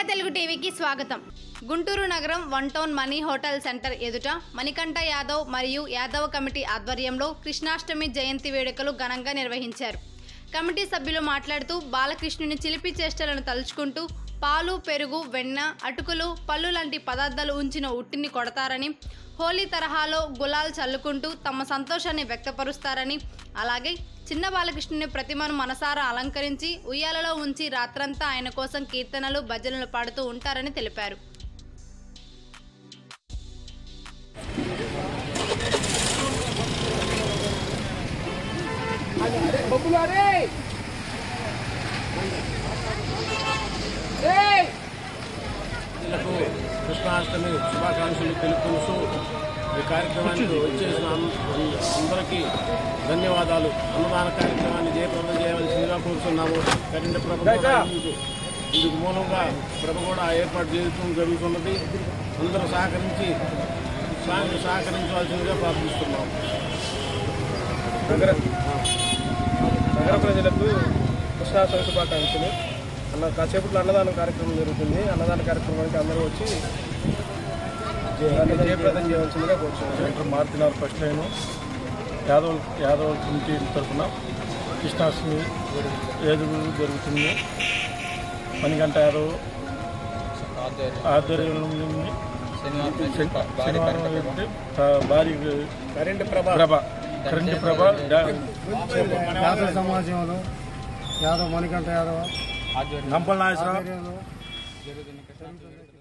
Mega Telugu టీవీకి స్వాగతం గుంటూరు నగరం one town Mani hotel centre ఎదుట మణికంఠ యాదవ్ మరియు యాదవ్ కమిటీ ఆధ్వర్యంలో కృష్ణాష్టమి జయంతి వేడుకలు ఘనంగా నిర్వహించారు కమిటీ సభ్యులు మాట్లాడుతూ బాలకృష్ణుని చిలిపి చేష్టలను తలుచుకుంటూ పాలు పెరుగు వెన్న అటుకులు పళ్ళు లాంటి పదార్థాలు ఉంచిన ఉట్టిని కొడతారని హోలీ తరహాలో గులాల్ చల్లుకుంటూ తమ సంతోషాన్ని వ్యక్తపరుస్తారని అలాగే చిన్న బాలకృష్ణుని ప్రతిమను మనసారా అలంకరించి ఉయ్యాలలో ఉంచి రాత్రంతా ఆయన కోసం కీర్తనలు భజనలు పాడుతూ ఉంటారని తెలిపారు లకు కృష్ణాష్టమి శుభాకాంక్షలు తెలుపుతూ ఈ కార్యక్రమానికి వచ్చేసిన అం- అందరికీ ధన్యవాదాలు అన్నదాన కార్యక్రమాన్ని జయప్రదం చేయవలసిందిగా కోరుతున్నాము కరెంట్ ప్రభ కూడా ఇందుకు ఇందుకు మూలంగా ప్రభ కూడా ఏర్పాటు చేయడం జరుగుతున్నది అందరూ సహకరించి సహ- సహకరించవలసిందిగా ప్రార్థిస్తున్నాము నగర నగర ప్రజలకు కృష్ణాష్టమి శుభాకాంక్షలు అన్న కాసేపట్లో అన్నదానం కార్యక్రమం జరుగుతుంది అన్నదాన కార్యక్రమానికి అందరూ వచ్చి దాన్ని జయప్రదం చేయవలసిందిగా కోరుతున్నాను సెంటర్ మారుతున్నారు first line Yadav Yadav committee తరఫున కృష్ణాష్టమి ఏదుగు జరుగుతుంది పనిగంట యాదవ్ ఆధ్వర్యంలో ఉంది. శనివారం అయితే భారీ కరెంట్ ప్రభ ప్రభ కరెంట్ ప్రభ డా- యాదవ్ సమాజంలో యాదవ్ మణికంఠ యాదవ్ నంపల్ నాగేశ్వరరావు ఆధ్వర్యంలో జరుగుతున్న